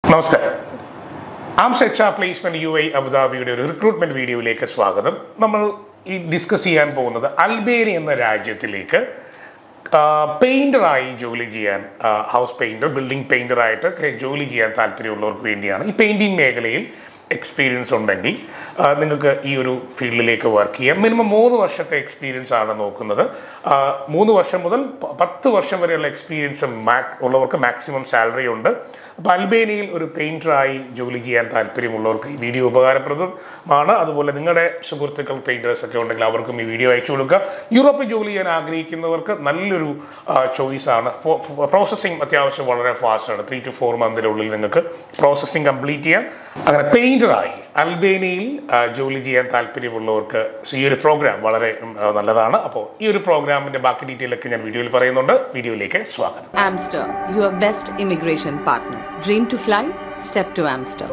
നമസ്കാരം ആംസ് H R placement യു ഐ അബുദാബിയുടെ ഒരു റിക്രൂട്ട്മെന്റ് വീഡിയോയിലേക്ക് സ്വാഗതം നമ്മൾ ഈ ഡിസ്കസ് ചെയ്യാൻ പോകുന്നത് അൽബേനിയ എന്ന രാജ്യത്തിലേക്ക് പെയിന്ററായി ജോലി ചെയ്യാൻ ഹൗസ് പെയിന്റർ ബിൽഡിംഗ് പെയിന്ററായിട്ട് ജോലി ചെയ്യാൻ താല്പര്യമുള്ളവർക്ക് വേണ്ടിയാണ് ഈ പെയിന്റിംഗ് മേഖലയിൽ എക്സ്പീരിയൻസ് ഉണ്ടെങ്കിൽ ആ, നിങ്ങൾക്ക് ഈ ഒരു ഫീൽഡിലേക്ക് വർക്ക് ചെയ്യാം മിനിമം മൂന്ന് വർഷത്തെ എക്സ്പീരിയൻസ് ആണ് നോക്കുന്നത് ആ, മൂന്ന് വർഷം മുതൽ പ- പത്ത് വർഷം വരെയുള്ള എക്സ്പീരിയൻസ് മാക് ഉള്ളവർക്ക് മാക്സിമം സാലറി ഉണ്ട് അപ്പോൾ അൽബേനിയയിൽ ഒരു പെയിൻറ്ററായി ജോലി ചെയ്യാൻ താല്പര്യമുള്ളവർക്ക് ഈ വീഡിയോ ഉപകാരപ്രദമാണ് അതുപോലെ നിങ്ങളുടെ സുഹൃത്തുക്കൾ പെയിൻറ്റേഴ്സ് ഒക്കെ ഉണ്ടെങ്കിൽ അവർക്കും ഈ വീഡിയോ അയച്ചു കൊടുക്കുക യൂറോപ്പിൽ ജോലി ചെയ്യാൻ ആഗ്രഹിക്കുന്നവർക്ക് നല്ലൊരു ചോയ്സ് ആണ് പ്രോസസ്സിങ് അത്യാവശ്യം വളരെ ഫാസ്റ്റ് ആണ് ത്രീ ടു ഫോർ മന്തിനുള്ളിൽ നിങ്ങൾക്ക് പ്രോസസ്സിങ് കംപ്ലീറ്റ് ചെയ്യാം അങ്ങനെ പെയിൻറ്ററായി അൽബേനിയയിൽ ആ, ജോലി ചെയ്യാൻ താല്പര്യമുള്ളവർക്ക് ഈ ഒരു പ്രോഗ്രാം വളരെ ഉം, ആ, നല്ലതാണ് അപ്പോൾ ഈ ഒരു പ്രോഗ്രാമിന്റെ ബാക്കി ഡീറ്റെയിൽ ഒക്കെ ഞാൻ വീഡിയോയിൽ പറയുന്നുണ്ട് വീഡിയോയിലേക്ക് സ്വാഗതം Amster, your best immigration partner. Dream to fly? Step to Amster.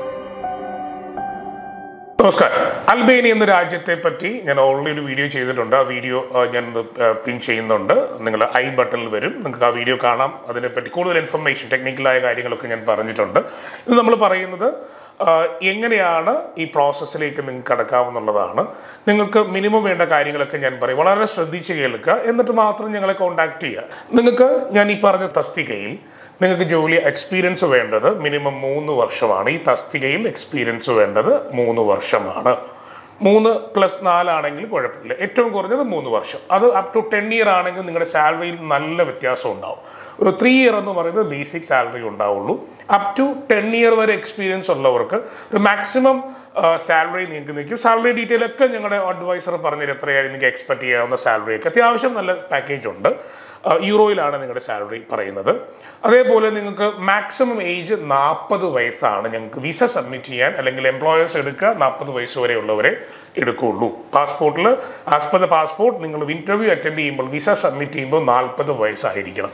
നമസ്കാരം അൽബേനിയ എന്ന രാജ്യത്തെ പറ്റി ഞാൻ ഓൾറെഡി ഒരു വീഡിയോ ചെയ്തിട്ടുണ്ട് ആ വീഡിയോ ഞാൻ പിൻ ചെയ്യുന്നുണ്ട് നിങ്ങൾ ഐ ബട്ടണിൽ വരും നിങ്ങൾക്ക് ആ വീഡിയോ കാണാം അതിനെപ്പറ്റി കൂടുതൽ ഇൻഫർമേഷൻ ടെക്നിക്കലായ കാര്യങ്ങളൊക്കെ ഞാൻ പറഞ്ഞിട്ടുണ്ട് ഇത് നമ്മൾ പറയുന്നത് ആ, എങ്ങനെയാണ് ഈ പ്രോസസ്സിലേക്ക് നിങ്ങൾക്ക് കടക്കാവുന്നുള്ളതാണ് നിങ്ങൾക്ക് മിനിമം വേണ്ട കാര്യങ്ങളൊക്കെ ഞാൻ പറയും വളരെ ശ്രദ്ധിച്ച് കേൾക്കുക എന്നിട്ട് മാത്രം ഞങ്ങളെ കോൺടാക്ട് ചെയ്യുക നിങ്ങൾക്ക് ഞാൻ ഈ പറഞ്ഞ തസ്തികയിൽ നിങ്ങൾക്ക് ജോലി എക്സ്പീരിയൻസ് വേണ്ടത് മിനിമം മൂന്ന് വർഷമാണ് ഈ തസ്തികയിൽ എക്സ്പീരിയൻസ് വേണ്ടത് മൂന്ന് വർഷമാണ് മൂന്ന് പ്ലസ് നാലാണെങ്കിൽ കുഴപ്പമില്ല ഏറ്റവും കുറഞ്ഞത് മൂന്ന് വർഷം അത് അപ് ടു ടെൻ ഇയർ ആണെങ്കിൽ നിങ്ങളുടെ സാലറിയിൽ നല്ല വ്യത്യാസം ഉണ്ടാവും ഒരു ത്രീ ഇയർ എന്ന് പറയുന്നത് ബേസിക് സാലറി ഉണ്ടാവുള്ളൂ അപ് ടു ടെൻ ഇയർ വരെ എക്സ്പീരിയൻസ് ഉള്ളവർക്ക് ഒരു മാക്സിമം സാലറി നിങ്ങൾക്ക് നിൽക്കും സാലറി ഡീറ്റെയിൽ ഒക്കെ ഞങ്ങളുടെ അഡ്വൈസർ പറഞ്ഞത് എത്രയായി നിങ്ങൾക്ക് എക്സ്പെക്ട് ചെയ്യാവുന്ന സാലറി ഒക്കെ അത്യാവശ്യം നല്ല പാക്കേജ് ഉണ്ട് ആ, യൂറോയിലാണ് നിങ്ങളുടെ സാലറി പറയുന്നത് അതേപോലെ നിങ്ങൾക്ക് മാക്സിമം ഏജ് നാൽപ്പത് വയസ്സാണ് ഞങ്ങൾക്ക് വിസ സബ്മിറ്റ് ചെയ്യാൻ അല്ലെങ്കിൽ എംപ്ലോയേഴ്സ് എടുക്കുക നാൽപ്പത് വയസ്സ് വരെയുള്ളവരെ എടുക്കുകയുള്ളൂ പാസ്പോർട്ടിൽ ആസ് പെർ ദ പാസ്പോർട്ട് നിങ്ങൾ ഇന്റർവ്യൂ അറ്റൻഡ് ചെയ്യുമ്പോൾ വിസ സബ്മിറ്റ് ചെയ്യുമ്പോൾ നാൽപ്പത് വയസ്സായിരിക്കണം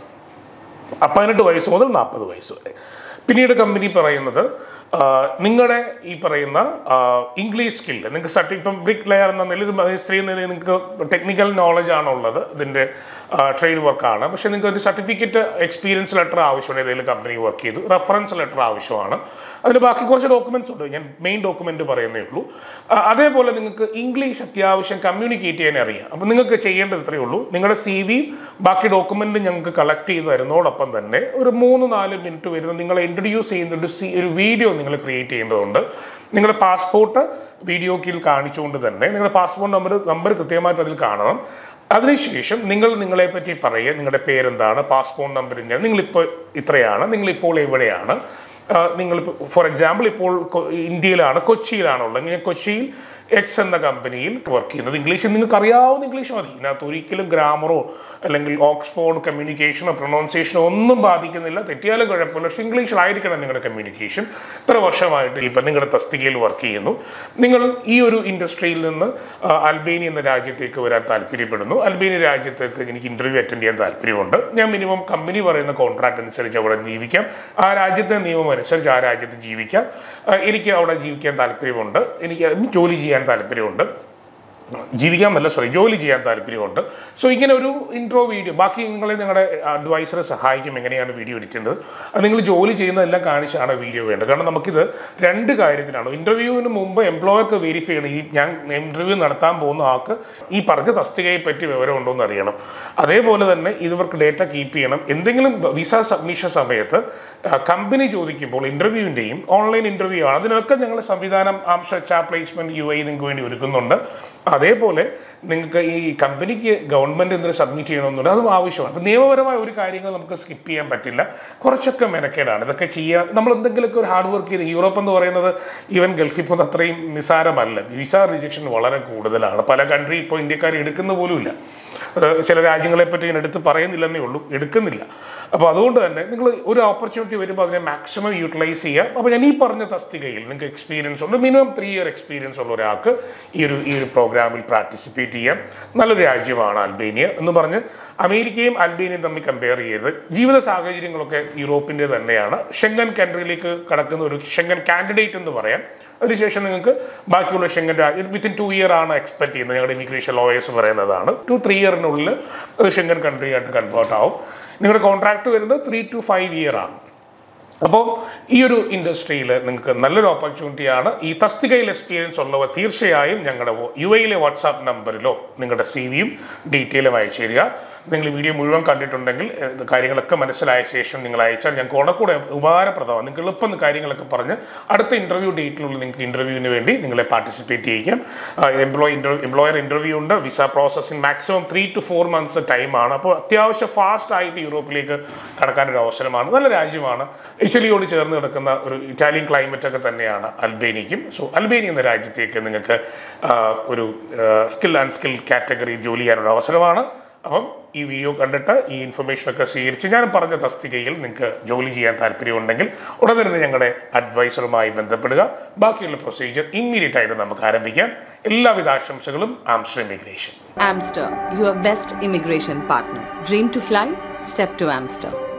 ആ, പതിനെട്ട് വയസ്സ് മുതൽ നാൽപ്പത് വയസ്സ് വരെ പിന്നീട് കമ്പനി പറയുന്നത് ആ, നിങ്ങളുടെ ഈ പറയുന്ന ആ, ഇംഗ്ലീഷ് സ്കില്ല് നിങ്ങൾക്ക് സർട്ടി ഇപ്പം ബ്രിക് ലെയർ എന്ന നിലയിൽ ഇത് മേസ്ത്രി എന്ന നിലയിൽ നിങ്ങൾക്ക് ടെക്നിക്കൽ നോളജ് ആണുള്ളത് ഇതിൻ്റെ ട്രേഡ് വർക്കാണ് പക്ഷേ നിങ്ങൾക്ക് ഒരു സർട്ടിഫിക്കറ്റ് എക്സ്പീരിയൻസ് ലെറ്റർ ആവശ്യമാണ് ഏതെങ്കിലും കമ്പനി വർക്ക് ചെയ്തു റെഫറൻസ് ലെറ്റർ ആവശ്യമാണ് അതിന് ബാക്കി കുറച്ച് ഡോക്യുമെന്റ്സ് ഉണ്ട് ഞാൻ മെയിൻ ഡോക്യുമെന്റ് പറയുന്നേ ഉള്ളൂ ആ, അതേപോലെ നിങ്ങൾക്ക് ഇംഗ്ലീഷ് അത്യാവശ്യം കമ്മ്യൂണിക്കേറ്റ് ചെയ്യാൻ അറിയാം അപ്പം നിങ്ങൾക്ക് ചെയ്യേണ്ടത് ഇത്രയേ ഉള്ളൂ നിങ്ങളുടെ സി വി ബാക്കി ഡോക്യുമെന്റ് ഞങ്ങൾക്ക് കളക്ട് ചെയ്ത് തരുന്നതോടൊപ്പം തന്നെ ഒരു മൂന്ന് നാല് മിനിറ്റ് വരുന്ന നിങ്ങളെ ഇൻട്രൊഡ്യൂസ് ചെയ്യുന്ന ഒരു സി ഒരു വീഡിയോ നിങ്ങൾ ക്രിയേറ്റ് ചെയ്യേണ്ടതുണ്ട് നിങ്ങളുടെ പാസ്പോർട്ട് വീഡിയോ കീഴിൽ കാണിച്ചുകൊണ്ട് തന്നെ നിങ്ങളുടെ പാസ്പോർട്ട് നമ്പർ നമ്പർ കൃത്യമായിട്ട് അതിൽ കാണണം അതിനുശേഷം നിങ്ങൾ നിങ്ങളെ പറ്റി പറയുക നിങ്ങളുടെ പേരെന്താണ് പാസ്പോർട്ട് നമ്പർ ഇങ്ങനെ നിങ്ങളിപ്പോൾ ഇത്രയാണ് നിങ്ങളിപ്പോൾ എവിടെയാണ് നിങ്ങൾ ഫോർ എക്സാമ്പിൾ ഇപ്പോൾ കൊ- ഇന്ത്യയിലാണ് കൊച്ചിയിലാണുള്ളത് ഞാൻ കൊച്ചിയിൽ എക്സ് എന്ന കമ്പനിയിൽ വർക്ക് ചെയ്യുന്നത് ഇംഗ്ലീഷ് നിങ്ങൾക്ക് അറിയാവുന്ന ഇംഗ്ലീഷ് മതി ഇതിനകത്ത് ഒരിക്കലും ഗ്രാമറോ അല്ലെങ്കിൽ ഓക്സ്ഫോർഡ് കമ്മ്യൂണിക്കേഷനോ പ്രൊണൗൺസിയേഷനോ ഒന്നും ബാധിക്കുന്നില്ല തെറ്റിയാലും കുഴപ്പമില്ല പക്ഷേ ഇംഗ്ലീഷിലായിരിക്കണം നിങ്ങളുടെ കമ്മ്യൂണിക്കേഷൻ ഇത്ര വർഷമായിട്ട് ഇപ്പം നിങ്ങളുടെ തസ്തികയിൽ വർക്ക് ചെയ്യുന്നു നിങ്ങൾ ഈ ഒരു ഇൻഡസ്ട്രിയിൽ നിന്ന് ആ, അൽബേനിയ എന്ന രാജ്യത്തേക്ക് വരാൻ താല്പര്യപ്പെടുന്നു അൽബേനിയ രാജ്യത്തേക്ക് എനിക്ക് ഇന്റർവ്യൂ അറ്റൻഡ് ചെയ്യാൻ താല്പര്യമുണ്ട് ഞാൻ മിനിമം കമ്പനി പറയുന്ന കോൺട്രാക്ട് അനുസരിച്ച് അവിടെ ജീവിക്കാം ആ രാജ്യത്തെ നിയമം അനുസരിച്ച് ആ രാജ്യത്ത് ജീവിക്കാം ആ, എനിക്ക് അവിടെ ജീവിക്കാൻ താല്പര്യമുണ്ട് എനിക്ക് ജോലി ചെയ്യാൻ താല്പര്യമുണ്ട് ജീവിക്കാമല്ല സോറി ജോലി ചെയ്യാൻ താല്പര്യമുണ്ട് സോ ഇങ്ങനെ ഒരു ഇൻട്രോ വീഡിയോ ബാക്കി നിങ്ങളെ നിങ്ങളുടെ അഡ്വൈസറെ സഹായിക്കും എങ്ങനെയാണ് വീഡിയോ എഡിക്കേണ്ടത് അത് നിങ്ങൾ ജോലി ചെയ്യുന്നതെല്ലാം കാണിച്ചാണ് വീഡിയോ വേണ്ടത് കാരണം നമുക്കിത് രണ്ട് കാര്യത്തിലാണ് ഇന്റർവ്യൂവിന് മുമ്പ് എംപ്ലോയർക്ക് വെരിഫൈ ചെയ്യണം ഈ ഞാൻ ഇന്റർവ്യൂ നടത്താൻ പോകുന്ന ആൾക്ക് ഈ പറഞ്ഞ തസ്തികയെ പറ്റി വിവരമുണ്ടോ എന്ന് അറിയണം അതേപോലെ തന്നെ ഇവർക്ക് ഡേറ്റ കീപ്പ് ചെയ്യണം എന്തെങ്കിലും വിസ സബ്മിഷൻ സമയത്ത് കമ്പനി ചോദിക്കുമ്പോൾ ഇന്റർവ്യൂവിൻ്റെയും ഓൺലൈൻ ഇന്റർവ്യൂ ആണ് അതിനൊക്കെ ഞങ്ങൾ സംവിധാനം ആംഷ ചാ പ്ലേസ്മെന്റ് യു ഐ നിങ്ങൾക്ക് വേണ്ടി ഒരുക്കുന്നുണ്ട് അതേപോലെ നിങ്ങൾക്ക് ഈ കമ്പനിക്ക് ഗവൺമെന്റ് എന്തെങ്കിലും സബ്മിറ്റ് ചെയ്യണമെന്നുണ്ട് അതും ആവശ്യമാണ് അപ്പം നിയമപരമായ ഒരു കാര്യങ്ങൾ നമുക്ക് സ്കിപ്പ് ചെയ്യാൻ പറ്റില്ല കുറച്ചൊക്കെ മെനക്കേടാണ് ഇതൊക്കെ ചെയ്യുക നമ്മൾ എന്തെങ്കിലുമൊക്കെ ഒരു ഹാർഡ് വർക്ക് ചെയ്ത് യൂറോപ്പ് എന്ന് പറയുന്നത് ഈവൻ ഗൾഫിൽ പോകുന്നത് അത്രയും നിസാരമല്ല വിസ റിജക്ഷൻ വളരെ കൂടുതലാണ് പല കൺട്രി ഇപ്പോൾ ഇന്ത്യക്കാർ എടുക്കുന്ന പോലുമില്ല ഏഹ് ചില രാജ്യങ്ങളെ പറ്റി ഞാൻ എടുത്ത് പറയുന്നില്ലെന്നേ ഉള്ളൂ എടുക്കുന്നില്ല അപ്പോൾ അതുകൊണ്ട് തന്നെ നിങ്ങൾ ഒരു ഓപ്പർച്യൂണിറ്റി വരുമ്പോൾ അതിനെ മാക്സിമം യൂട്ടിലൈസ് ചെയ്യുക അപ്പോൾ ഞാൻ ഈ പറഞ്ഞ തസ്തികയിൽ നിങ്ങൾക്ക് എക്സ്പീരിയൻസ് ഉണ്ട് മിനിമം ത്രീ ഇയർ എക്സ്പീരിയൻസ് ഉള്ള ഒരാൾക്ക് ഈ ഒരു ഈ ഒരു പ്രോഗ്രാമിൽ പാർട്ടിസിപ്പേറ്റ് ചെയ്യാം നല്ലൊരു രാജ്യമാണ് അൽബേനിയ എന്ന് പറഞ്ഞ് അമേരിക്കയും അൽബേനിയയും തമ്മിൽ കമ്പയർ ചെയ്ത് ജീവിത സാഹചര്യങ്ങളൊക്കെ യൂറോപ്പിൻ്റെ തന്നെയാണ് ഷെങ്കൻ കൺട്രിയിലേക്ക് കടക്കുന്ന ഒരു ഷെങ്കൻ കാൻഡിഡേറ്റ് എന്ന് പറയാം അതിനുശേഷം നിങ്ങൾക്ക് ബാക്കിയുള്ള ഷെങ്കൻ വിത്തിൻ ടു ഇയർ ആണ് എക്സ്പെക്ട് ചെയ്യുന്നത് ഞങ്ങളുടെ ഇമിഗ്രേഷൻ ലോയേഴ്സ് പറയുന്നതാണ് ടു ത്രീ ഇയറിനുള്ളിൽ അത് ഷെങ്കൻ കൺട്രി ആയിട്ട് കൺവേർട്ട് ആവും നിങ്ങളുടെ കോൺട്രാക്ട് വരുന്നത് ത്രീ ടു ഫൈവ് ഇയർ ആണ് അപ്പോൾ ഈ ഒരു ഇൻഡസ്ട്രിയിൽ നിങ്ങൾക്ക് നല്ലൊരു ഓപ്പർച്യൂണിറ്റിയാണ് ഈ തസ്തികയിൽ എക്സ്പീരിയൻസ് ഉള്ളവർ തീർച്ചയായും ഞങ്ങളുടെ യു എയിലെ വാട്സാപ്പ് നമ്പറിലോ നിങ്ങളുടെ സി വിയും ഡീറ്റെയിലും അയച്ചു തരിക നിങ്ങൾ ഈ വീഡിയോ മുഴുവൻ കണ്ടിട്ടുണ്ടെങ്കിൽ ഏഹ്, ഇത് കാര്യങ്ങളൊക്കെ മനസ്സിലായ ശേഷം നിങ്ങൾ അയച്ചാൽ ഞങ്ങൾക്ക് കൂടെ കൂടെ ഉപകാരപ്രദമാണ് നിങ്ങൾക്ക് എളുപ്പം കാര്യങ്ങളൊക്കെ പറഞ്ഞ് അടുത്ത ഇൻ്റർവ്യൂ ഡേറ്റിനുള്ളിൽ നിങ്ങൾക്ക് ഇൻ്റർവ്യൂവിന് വേണ്ടി നിങ്ങളെ പാർട്ടിസിപ്പേറ്റ് ചെയ്യിക്കാം എംപ്ലോയി എംപ്ലോയർ ഇൻ്റർവ്യൂ ഉണ്ട് visa processing maximum three two four months ടൈമാണ് അപ്പോൾ അത്യാവശ്യം ഫാസ്റ്റ് ആയിട്ട് യൂറോപ്പിലേക്ക് കടക്കാനൊരു അവസരമാണ് നല്ല രാജ്യമാണ് ഇറ്റലിയോട് ചേർന്ന് കിടക്കുന്ന ഒരു ഇറ്റാലിയൻ ക്ലൈമറ്റ് ഒക്കെ തന്നെയാണ് അൽബേനിയക്കും സോ അൽബേനിയ എന്ന രാജ്യത്തേക്ക് നിങ്ങൾക്ക് ആ, ഒരു സ്കിൽ ആൻഡ് സ്കിൽ കാറ്റഗറി ജോലി ചെയ്യാനുള്ള അവസരമാണ് അപ്പം ഈ വീഡിയോ കണ്ടിട്ട് ഈ ഇൻഫർമേഷനൊക്കെ സ്വീകരിച്ച് ഞാൻ പറഞ്ഞ തസ്തികയിൽ നിങ്ങൾക്ക് ജോലി ചെയ്യാൻ താല്പര്യമുണ്ടെങ്കിൽ ഉടൻ തന്നെ ഞങ്ങളുടെ അഡ്വൈസറുമായി ബന്ധപ്പെടുക ബാക്കിയുള്ള പ്രൊസീജിയർ ഇമ്മീഡിയറ്റ് ആയിട്ട് നമുക്ക് ആരംഭിക്കാം എല്ലാവിധ ആശംസകളും Amster immigration Amster, your best immigration partner. Dream to fly? Step to Amster.